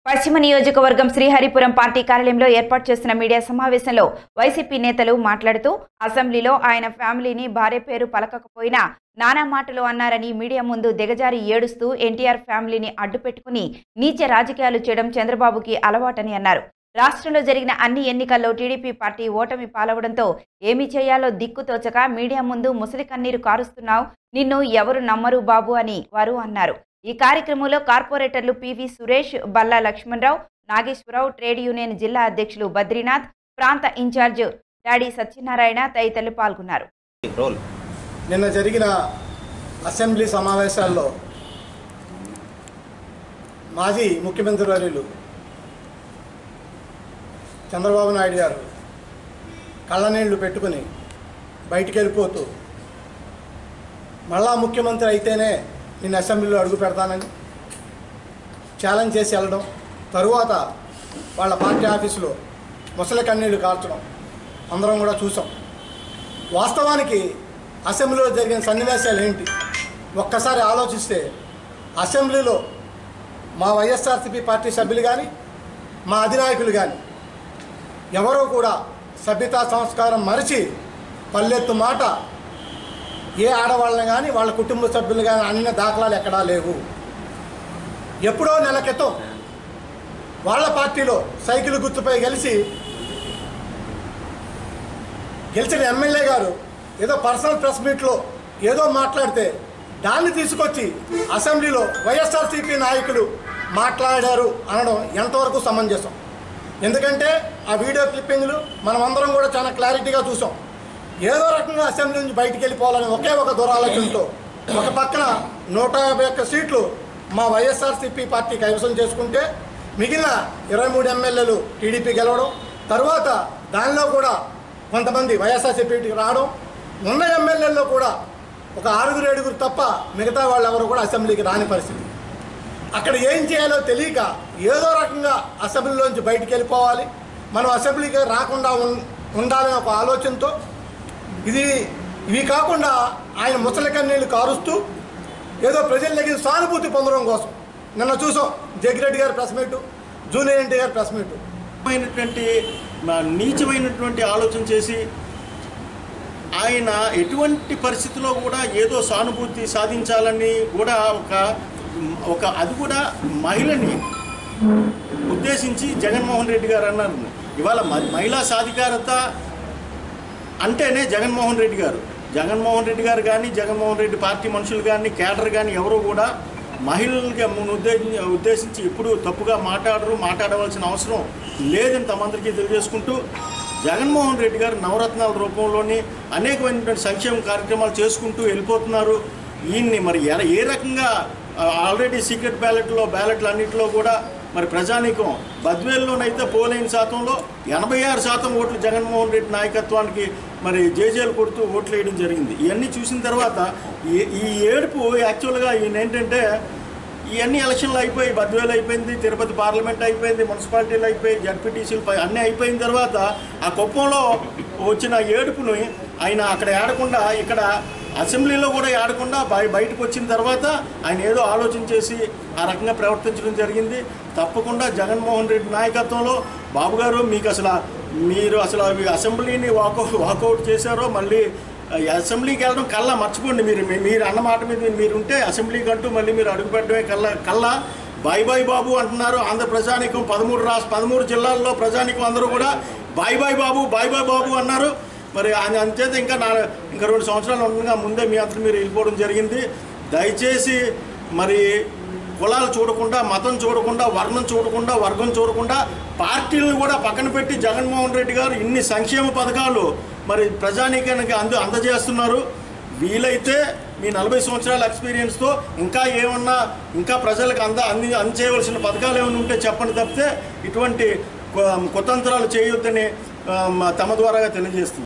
పశ్చిమ నియోజకవర్గం శ్రీహరిపురం పార్టీ కార్యాలయంలో ఏర్పాటు చేసిన మీడియా సమావేశంలో వైసీపీ నేతలు మాట్లాడుతూ అసెంబ్లీలో ఆయన ఫ్యామిలీని భార్య పేరు పలకకపోయినా నానా మాటలు అన్నారని మీడియా ముందు దిగజారి ఏడుస్తూ ఎన్టీఆర్ ఫ్యామిలీని అడ్డుపెట్టుకుని నీచ రాజకీయాలు చేయడం చంద్రబాబుకి అలవాటని అన్నారు రాష్ట్రంలో జరిగిన అన్ని ఎన్నికల్లో టీడీపీ పార్టీ ఓటమి పాలవడంతో ఏమి చేయాలో దిక్కుతోచక మీడియా ముందు ముసలి కన్నీరు కారుస్తున్నావు నిన్ను ఎవరు నమ్మరు బాబు అని వారు అన్నారు ఈ కార్యక్రమంలో కార్పొరేటర్లు P V Suresh Balla Lakshmana Rao Nageswara Rao trade union జిల్లా అధ్యక్షులు బద్రీనాథ్ ప్రాంత ఇన్ఛార్జ్ డాడీ సత్యనారాయణ తదితరులు పాల్గొన్నారు రోల్ నిన్న జరిగిన అసెంబ్లీ సమావేశాల్లో మాజీ ముఖ్యమంత్రి వర్యులు చంద్రబాబు నాయుడు గారు కళ్ళనీళ్లు పెట్టుకుని బయటికి వెళ్ళిపోతూ మళ్ళా ముఖ్యమంత్రి అయితేనే నేను అసెంబ్లీలో అడుగు పెడతానని ఛాలెంజ్ చేసి వెళ్ళడం తరువాత వాళ్ళ పార్టీ ఆఫీసులో ముసలి కన్నీళ్లు కార్చడం అందరం కూడా చూసాం వాస్తవానికి అసెంబ్లీలో జరిగిన సన్నివేశాలు ఏంటి ఒక్కసారి ఆలోచిస్తే అసెంబ్లీలో మా వైఎస్ఆర్సీపీ పార్టీ సభ్యులు కానీ మా అధినాయకులు కానీ ఎవరూ కూడా సభ్యతా సంస్కారం మరిచి పల్లెత్తు మాట ఏ ఆడవాళ్ళని కానీ వాళ్ళ కుటుంబ సభ్యులు కానీ అన్న దాఖలాలు ఎక్కడా లేవు ఎప్పుడో నెల క్రితం వాళ్ళ పార్టీలో సైకిల్ గుర్తుపై గెలిచి గెలిచిన ఎమ్మెల్యే గారు ఏదో పర్సనల్ ప్రెస్ మీట్లో ఏదో మాట్లాడితే దాన్ని తీసుకొచ్చి అసెంబ్లీలో వైఎస్ఆర్సీపీ నాయకులు మాట్లాడారు అనడం ఎంతవరకు సమంజసం ఎందుకంటే ఆ వీడియో క్లిప్పింగ్లు మనం అందరం కూడా చాలా క్లారిటీగా చూసాం ఏదో రకంగా అసెంబ్లీ నుంచి బయటికి వెళ్ళిపోవాలని ఒకే ఒక దురాలోచనతో ఒక పక్కన నూట యాభై ఒక్క సీట్లు మా వైఎస్ఆర్సీపీ పార్టీ కైవసం చేసుకుంటే మిగిలిన ఇరవై మూడు ఎమ్మెల్యేలు టీడీపీ గెలవడం తర్వాత దానిలో కూడా కొంతమంది వైఎస్ఆర్సీపీకి రావడం ఉన్న ఎమ్మెల్యేల్లో కూడా ఒక ఆరుగురు ఏడుగురు తప్ప మిగతా వాళ్ళు ఎవరు కూడా అసెంబ్లీకి రాని పరిస్థితి అక్కడ ఏం చేయాలో తెలియక ఏదో రకంగా అసెంబ్లీలోంచి బయటికి వెళ్ళిపోవాలి మనం అసెంబ్లీకి రాకుండా ఉన్- ఉండాలనే ఒక ఆలోచనతో ఇది ఇవి కాకుండా ఆయన ముసలి కన్నీళ్ళు కారుస్తూ ఏదో ప్రజల దగ్గర సానుభూతి పొందడం కోసం నిన్న చూసాం జగ్గిరెడ్డి గారి ప్రెస్ మీటు జూనియర్ ఎన్టీ గారి ప్రెస్ మీటు నీచమైనటువంటి మా నీచమైనటువంటి ఆలోచన చేసి ఆయన ఎటువంటి పరిస్థితిలో కూడా ఏదో సానుభూతి సాధించాలని కూడా ఒక ఒక అది కూడా మహిళని ఉద్దేశించి జగన్మోహన్ రెడ్డి గారు అన్నారు ఇవాళ మ- మహిళా సాధికారత అంటేనే జగన్మోహన్ రెడ్డి గారు జగన్మోహన్ రెడ్డి గారు కానీ జగన్మోహన్ రెడ్డి పార్టీ మనుషులు కానీ కేడర్ కానీ ఎవరు కూడా మహిళలకి ఉద్దేశించి ఉద్దేశించి ఎప్పుడు తప్పుగా మాట్లాడరు మాట్లాడవలసిన అవసరం లేదని తమందరికీ తెలియజేసుకుంటూ జగన్మోహన్ రెడ్డి గారు నవరత్నాల రూపంలోని అనేకమైనటువంటి సంక్షేమ కార్యక్రమాలు చేసుకుంటూ వెళ్ళిపోతున్నారు ఈయన్ని మరి ఎల- ఏ రకంగా ఆల్రెడీ సీక్రెట్ బ్యాలెట్లో బ్యాలెట్లు అన్నింటిలో కూడా మరి ప్రజానీకం బద్వేల్లోనైతే పోలైన శాతంలో ఎనభై ఆరు శాతం ఓట్లు జగన్మోహన్ రెడ్డి నాయకత్వానికి మరి జేజేలు కొడుతూ ఓట్లు వేయడం జరిగింది ఇవన్నీ చూసిన తర్వాత ఈ ఈ ఏడుపు యాక్చువల్గా ఈయన ఏంటంటే ఇవన్నీ ఎలక్షన్లు అయిపోయి బద్వేలు అయిపోయింది తిరుపతి పార్లమెంట్ అయిపోయింది మున్సిపాలిటీలు అయిపోయి జడ్పీటీసీలు పై- అన్నీ అయిపోయిన తర్వాత ఆ కుప్పంలో వచ్చిన ఏడుపుని ఆయన అక్కడ ఏడకుండా ఇక్కడ అసెంబ్లీలో కూడా ఏడకుండా బయ బయటకు వచ్చిన తర్వాత ఆయన ఏదో ఆలోచన చేసి ఆ రకంగా ప్రవర్తించడం జరిగింది తప్పకుండా జగన్మోహన్ రెడ్డి నాయకత్వంలో బాబు గారు మీకు అసలు మీరు అసలు అవి అసెంబ్లీని వాకౌట్ వాకౌట్ చేశారో మళ్ళీ ఆ, అసెంబ్లీకి వెళ్ళడం కల్లా మర్చిపోండి మీరు మీ- మీరు అన్న మాట మీద మీరు ఉంటే అసెంబ్లీకి అంటూ మళ్ళీ మీరు అడుగుపెట్టడమే కల్లా కల్లా బాయ్ బాయ్ బాబు అంటున్నారు ఆంధ్ర ప్రజానికం పదమూడు రాష్ట్ర పదమూడు జిల్లాల్లో ప్రజానికం అందరూ కూడా bye bye Babu bye bye Babu అన్నారు మరి ఆయన అంతేత ఇంకా నా ఇంకా రెండు సంవత్సరాలు ఉండగా ముందే మీ అంతా మీరు వెళ్ళిపోవడం జరిగింది దయచేసి మరి కులాలు చూడకుండా మతం చూడకుండా వర్ణం చూడకుండా వర్గం చూడకుండా పార్టీలను కూడా పక్కన పెట్టి జగన్మోహన్ రెడ్డి గారు ఇన్ని సంక్షేమ పథకాలు మరి ప్రజానీకానికి అంద అందజేస్తున్నారు వీలైతే మీ నలభై సంవత్సరాల ఎక్స్పీరియన్స్తో ఇంకా ఏమన్నా ఇంకా ప్రజలకు అంద అంది అందజేయవలసిన పథకాలు ఏమైనా ఉంటే చెప్పండి తప్పితే ఇటువంటి కు- కుతంత్రాలు చేయొద్దని ఆ, తమ ద్వారాగా తెలియజేస్తుంది